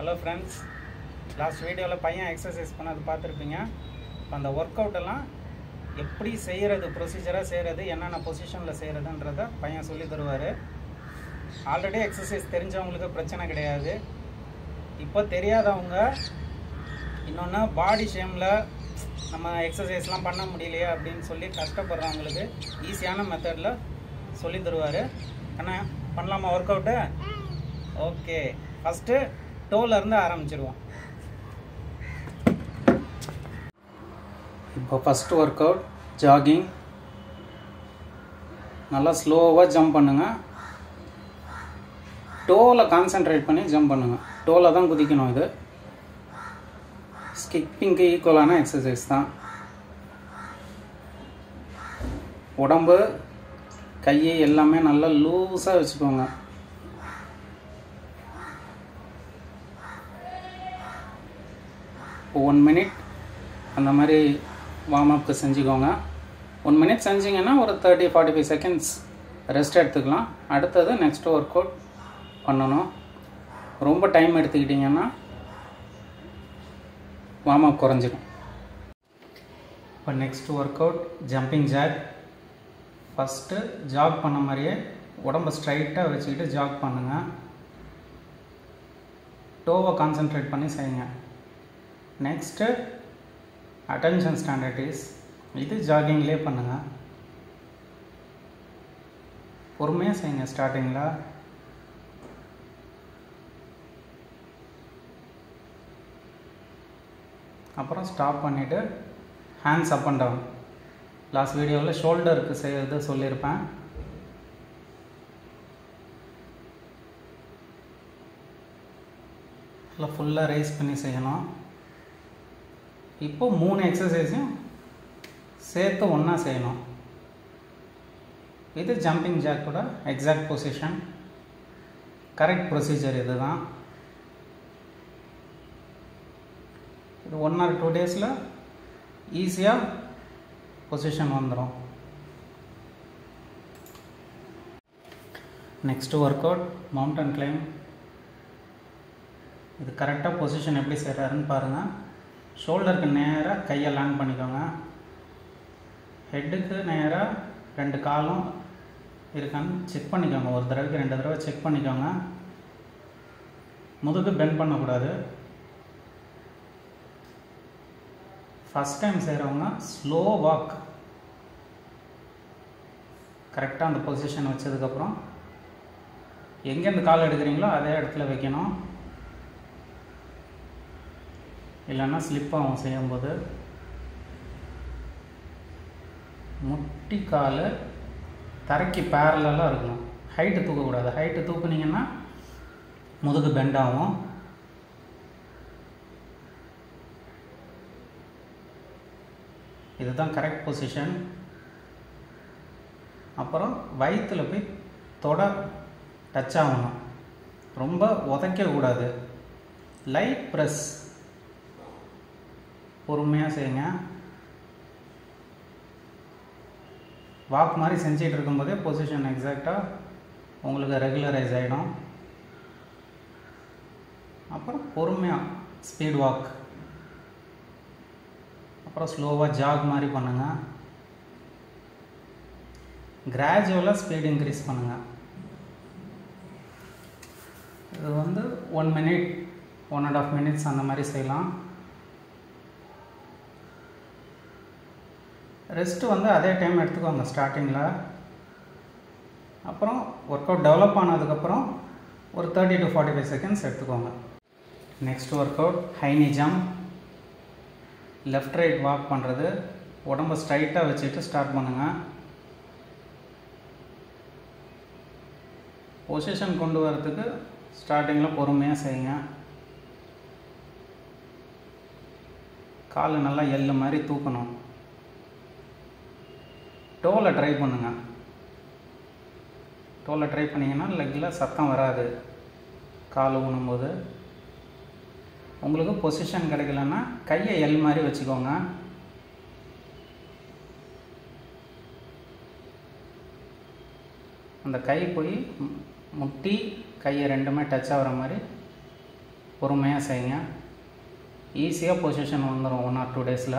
hello friends last வீடியோவில் பையன் exercise பண்ணது பார்த்துருப்பீங்க இப்போ அந்த ஒர்க் அவுட் எல்லாம் எப்படி செய்கிறது ப்ரொசீஜராக செய்கிறது என்னென்ன பொசிஷனில் செய்கிறதுன்றத பையன் சொல்லி தருவார் ஆல்ரெடி எக்ஸசைஸ் தெரிஞ்சவங்களுக்கு பிரச்சனை கிடையாது இப்போ தெரியாதவங்க இன்னொன்று பாடி ஷேமில் நம்ம எக்ஸசைஸ்லாம் பண்ண முடியலையே அப்படின்னு சொல்லி கஷ்டப்படுறவங்களுக்கு ஈஸியான மெத்தடில் சொல்லி தருவார் அண்ணா பண்ணலாமா ஒர்க் அவுட்டு ஓகே ஃபஸ்ட்டு டோலேருந்து ஆரம்பிச்சிருவோம் இப்போ ஃபஸ்ட்டு ஒர்க் அவுட் ஜாகிங் நல்லா ஸ்லோவாக ஜம்ப் பண்ணுங்கள் டோவில் கான்சென்ட்ரேட் பண்ணி ஜம்ப் பண்ணுங்கள் டோவில் தான் குதிக்கணும் இது ஸ்கிப்பிங்க்கு ஈக்குவலான எக்ஸசைஸ் தான் உடம்பு கை எல்லாமே நல்லா லூஸாக வச்சுக்கோங்க ஒன் மினிட் அந்த மாதிரி வார்ம் அப்க்கு செஞ்சுக்கோங்க ஒன் மினிட் செஞ்சிங்கன்னா ஒரு thirty forty five seconds rest எடுத்துக்கலாம் அடுத்தது நெக்ஸ்ட் ஒர்க் அவுட் பண்ணணும் ரொம்ப டைம் எடுத்துக்கிட்டிங்கன்னா வார்ம் அப் குறைஞ்சிடும் இப்போ next work out jumping jack first jack பண்ண மாதிரியே உடம்ப ஸ்ட்ரைட்டாக வச்சுக்கிட்டு ஜாக் பண்ணுங்கள் டோவை கான்சென்ட்ரேட் பண்ணி செய்யுங்க நெக்ஸ்ட்டு அட்டென்ஷன் ஸ்டாண்டர்டிஸ் இது ஜாகிங்லேயே பண்ணுங்கள் பொறுமையாக செய்யுங்க ஸ்டார்டிங்கில் அப்புறம் ஸ்டாப் பண்ணிவிட்டு hands up and down last வீடியோவில் ஷோல்டருக்கு செய்கிறது சொல்லியிருப்பேன் இல்லை ஃபுல்லாக ரைஸ் பண்ணி செய்யணும் இப்போ மூணு எக்ஸசைஸையும் சேர்த்து ஒன்றா செய்யணும் இது ஜம்பிங் ஜாக்கோட எக்ஸாக்ட் பொசிஷன் கரெக்ட் ப்ரொசீஜர் இது தான் இது ஒன் ஆர் டூ டேஸில் ஈஸியாக பொசிஷன் வந்துடும் next work out mountain climb இது கரெக்டாக பொசிஷன் எப்படி செய்கிறாருன்னு பாருங்கள் ஷோல்டருக்கு நேராக கையை லேண்ட் பண்ணிக்கோங்க ஹெட்டுக்கு நேராக ரெண்டு காலும் இருக்கான்னு செக் பண்ணிக்கோங்க ஒரு தடவைக்கு ரெண்டு தடவை செக் பண்ணிக்கோங்க முதுகு பெண்ட் பண்ணக்கூடாது ஃபஸ்ட் டைம் செய்கிறவங்க ஸ்லோ வாக் கரெக்டாக அந்த பொசிஷன் வச்சதுக்கப்புறம் எங்கேருந்து கால் எடுக்கிறீங்களோ அதே இடத்துல வைக்கணும் இல்லைன்னா ஸ்லிப் ஆகும் செய்யும்போது முட்டி கால் தரைக்கு பேரலாக இருக்கணும் ஹைட்டு தூக்கக்கூடாது ஹைட்டு தூக்குனீங்கன்னா முதுகு பெண்ட் ஆகும் இதுதான் கரெக்ட் பொசிஷன் அப்புறம் வயிற்றில் போய் தொட டச் ஆகணும் ரொம்ப உதைக்கக்கூடாது லைட் ப்ரெஸ் பொறுமையாக செய்யுங்க வாக் மாதிரி செஞ்சிட்டு இருக்கும்போதே பொசிஷன் எக்ஸாக்டாக உங்களுக்கு ரெகுலரைஸ் ஆகிடும் அப்புறம் பொறுமையாக ஸ்பீட் வாக் அப்புறம் ஸ்லோவாக ஜாக் மாதிரி பண்ணுங்கள் கிராஜுவலாக ஸ்பீட் இன்க்ரீஸ் பண்ணுங்கள் இது வந்து one minute one and half minutes அந்த மாதிரி செய்யலாம் ரெஸ்ட்டு வந்து அதே டைம் எடுத்துக்கோங்க ஸ்டார்டிங்கில் அப்புறம் ஒர்க் அவுட் டெவலப் ஆனதுக்கப்புறம் ஒரு thirty to forty five seconds எடுத்துக்கோங்க next work out high knee jump left right walk பண்ணுறது உடம்ப ஸ்ட்ரைட்டாக வச்சுட்டு ஸ்டார்ட் பண்ணுங்கள் பொசிஷன் கொண்டு வரதுக்கு ஸ்டார்டிங்கில் பொறுமையாக செய்யுங்க கால் நல்லா எள்ளு மாதிரி தூக்கணும் டோவில் ட்ரை பண்ணுங்கள் டோவில் ட்ரை பண்ணிங்கன்னா லெக்கில் சத்தம் வராது கால் ஊனும்போது உங்களுக்கு பொசிஷன் கிடைக்கலன்னா கையை எல் மாதிரி வச்சுக்கோங்க அந்த கை போய் முட்டி கையை ரெண்டுமே டச் ஆகிற மாதிரி பொறுமையாக செய்யுங்க ஈஸியாக பொசிஷன் வந்துடும் ஒன் ஆர் டூ டேஸில்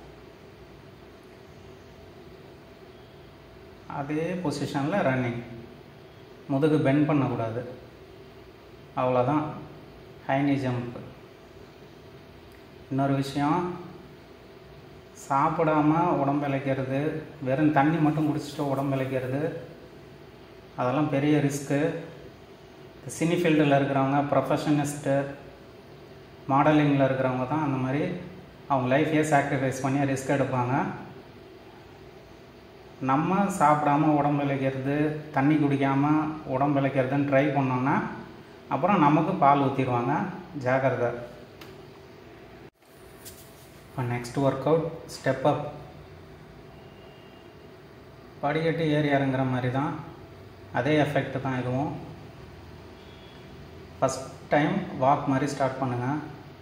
அதே பொசிஷனில் ரன்னிங் முதுகு பெண்ட் பண்ணக்கூடாது அவ்வளோதான் ஹைனி ஜம்ப் இன்னொரு விஷயம் சாப்பிடாம உடம்பு இளைக்கிறது வெறும் தண்ணி மட்டும் குடிச்சிட்டு உடம்பு இளைக்கிறது அதெல்லாம் பெரிய ரிஸ்க்கு சினி ஃபீல்டில் இருக்கிறவங்க ப்ரொஃபஷனிஸ்ட்டு மாடலிங்கில் இருக்கிறவங்க தான் அந்த மாதிரி அவங்க லைஃபையே சாக்ரிஃபைஸ் பண்ணி ரிஸ்க் எடுப்பாங்க நம்ம சாப்பிடாம உடம்பு இளைக்கிறது தண்ணி குடிக்காமல் உடம்பு இளைக்கிறதுன்னு ட்ரை பண்ணோன்னா அப்புறம் நமக்கு பால் ஊற்றிடுவாங்க ஜாக்கிரதை இப்போ next work out step up படிக்கட்டு ஏறி இறங்குற மாதிரி தான் அதே எஃபெக்ட் தான் இதுவும் ஃபஸ்ட் டைம் வாக் மாதிரி ஸ்டார்ட் பண்ணுங்கள்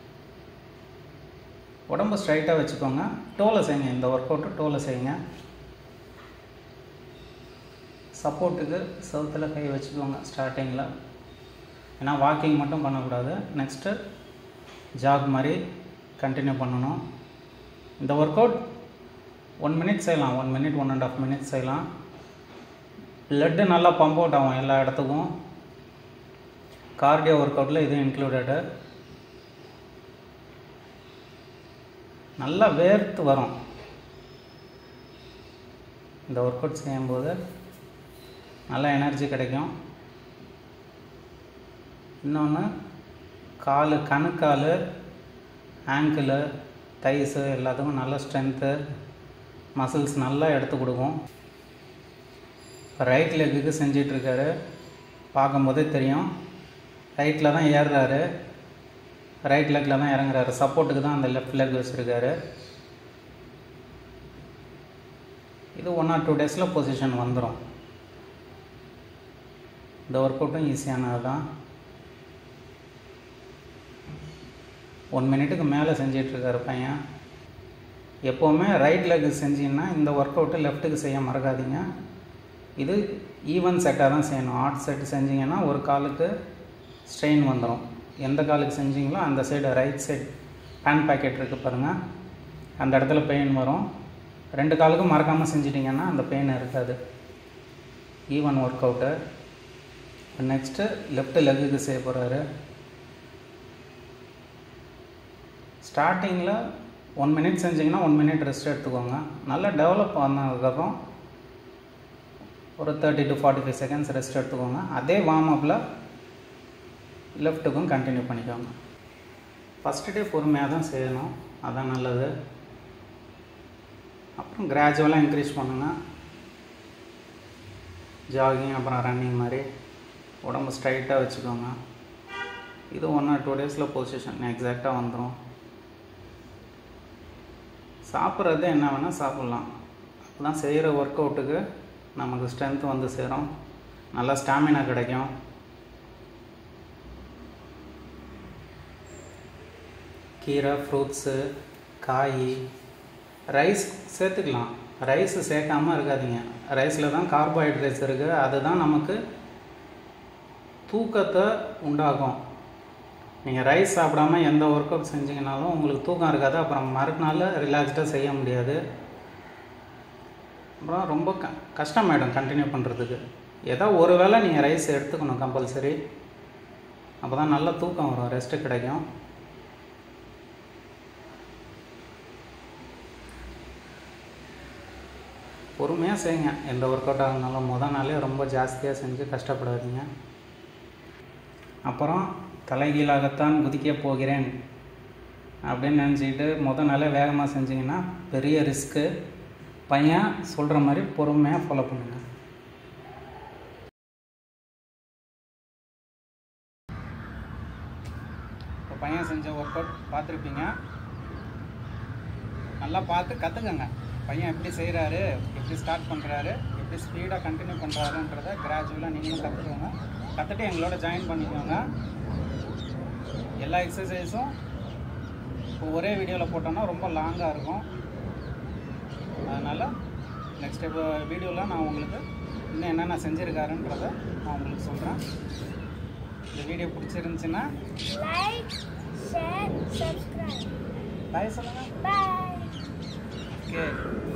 உடம்பு ஸ்ட்ரைட்டாக வச்சுக்கோங்க டோவில் செய்யுங்க இந்த ஒர்க் அவுட்டு டோவில் செய்யுங்க சப்போர்ட்டுக்கு செவுத்தில் கை வச்சுக்கோங்க ஸ்டார்டிங்கில் ஏன்னா வாக்கிங் மட்டும் பண்ணக்கூடாது நெக்ஸ்ட்டு ஜாக் மாதிரி கண்டினியூ பண்ணணும் இந்த ஒர்க் அவுட் ஒன் மினிட் செய்யலாம் one minute one and half minute செய்யலாம் பிளட்டு நல்லா பம்ப் அவுட் ஆகும் எல்லா இடத்துக்கும் கார்டியோ ஒர்க் அவுட்டில் இது இன்க்ளூடடு நல்லா வேர்த்து வரும் இந்த ஒர்க் அவுட் செய்யும்போது நல்ல எனர்ஜி கிடைக்கும் இன்னொன்று கால் கணுக்கால் ஆங்கிள் தைஸு எல்லாத்துக்கும் நல்ல ஸ்ட்ரென்த்து மசில்ஸ் நல்லா எடுத்து கொடுக்கும் இப்போ ரைட் லெக்குக்கு செஞ்சிட்ருக்காரு பார்க்கும்போதே தெரியும் ரைட்டில் தான் ஏறுறாரு ரைட் லெக்கில் தான் இறங்குறாரு சப்போர்ட்டுக்கு தான் அந்த லெஃப்ட் லெக் வச்சுருக்காரு இது ஒன் ஆர் டூ டேஸில் பொசிஷன் வந்துடும் இந்த ஒர்க் அவுட்டும் ஈஸியானது தான் ஒன் மினிட்டுக்கு மேலே செஞ்சிட்ருக்காரு பையன் எப்போவுமே ரைட் லெக் செஞ்சீங்கன்னா இந்த ஒர்க் அவுட்டு லெஃப்ட்டுக்கு செய்ய மறக்காதீங்க இது ஈவன் செட்டாக தான் செய்யணும் ஆட் செட் செஞ்சீங்கன்னா ஒரு காலுக்கு ஸ்ட்ரெயின் வந்துடும் எந்த காலுக்கு செஞ்சீங்களோ அந்த சைடு ரைட் சைடு பேன் பாக்கெட் இருக்குது பாருங்கள் அந்த இடத்துல பெயின் வரும் ரெண்டு காலுக்கும் மறக்காமல் செஞ்சிட்டிங்கன்னா அந்த பெயின் இருக்காது even work out next left லெக்குக்கு செய்ய போகிறாரு ஸ்டார்டிங்கில் ஒன் மினிட் செஞ்சிங்கன்னா ஒன் மினிட் ரெஸ்ட் எடுத்துக்கோங்க நல்லா டெவலப் ஆனதுக்கப்புறம் ஒரு thirty to forty five seconds rest எடுத்துக்கோங்க அதே வார்ம் அப்பில் லெஃப்ட்டுக்கும் கண்டினியூ பண்ணிக்கோங்க ஃபஸ்ட்டு டே பொறுமையாக தான் செய்யணும் அதான் நல்லது அப்புறம் கிராஜுவலாக இன்க்ரீஸ் பண்ணுங்கள் ஜாகிங் அப்புறம் ரன்னிங் மாதிரி உடம்பு ஸ்ட்ரைட்டாக வச்சுக்கோங்க இது ஒன் ஆர் டூ டேஸில் பொசிஷன் எக்ஸாக்டாக வந்துடும் சாப்பிட்றது என்ன வேணால் சாப்பிட்லாம் அப்போதான் செய்கிற ஒர்க் அவுட்டுக்கு நமக்கு ஸ்ட்ரென்த் வந்து சேரும் நல்லா ஸ்டாமினா கிடைக்கும் கீரை ஃப்ரூட்ஸு காய் ரைஸ் சேர்த்துக்கலாம் ரைஸ் சேர்க்காமல் இருக்காதீங்க ரைஸில் தான் கார்போஹைட்ரேட்ஸ் இருக்குது அதுதான் நமக்கு தூக்கத்தை உண்டாகும் நீங்கள் ரைஸ் சாப்பிடாம எந்த ஒர்க் அவுட் செஞ்சீங்கனாலும் உங்களுக்கு தூக்கம் இருக்காது அப்புறம் மறுநாள் ரிலாக்ஸ்டாக செய்ய முடியாது அப்புறம் ரொம்ப க கஷ்டமாயிடும் கண்டினியூ பண்ணுறதுக்கு ஏதோ ஒரு வேளை நீங்கள் ரைஸ் எடுத்துக்கணும் கம்பல்சரி அப்போ தான் நல்ல தூக்கம் வரும் ரெஸ்ட்டு கிடைக்கும் பொறுமையாக செய்யுங்க எந்த ஒர்க் அவுட் ஆகுனாலும் முத நாளே ரொம்ப ஜாஸ்தியாக செஞ்சு கஷ்டப்படாதீங்க அப்புறம் தலைகீழாகத்தான் குதிக்க போகிறேன் அப்படின்னு நினச்சிக்கிட்டு முத நாளே வேகமாக செஞ்சிங்கன்னா பெரிய ரிஸ்க்கு பையன் சொல்கிற மாதிரி பொறுமையாக ஃபாலோ பண்ணுங்கள் இப்போ பையன் செஞ்ச ஒர்க் அவுட் பார்த்துருப்பீங்க நல்லா பார்த்து கற்றுக்கங்க பையன் எப்படி செய்கிறாரு எப்படி ஸ்டார்ட் பண்ணுறாரு எப்படி ஸ்பீடாக கண்டினியூ பண்ணுறாருன்றத கிராஜுவலாக நீங்களும் கற்றுக்கோங்க கற்றுட்டு எங்களோட ஜாயின் பண்ணிக்கோங்க எல்லா எக்ஸசைஸும் இப்போ ஒரே வீடியோவில் போட்டோன்னா ரொம்ப லாங்காக இருக்கும் அதனால் நெக்ஸ்ட் இப்போ வீடியோவில் நான் உங்களுக்கு இன்னும் என்னென்ன செஞ்சுருக்காருன்றத நான் உங்களுக்கு சொல்கிறேன் இந்த வீடியோ பிடிச்சிருந்துச்சின்னா like பாய் சொல்லுங்க பாய் ஓகே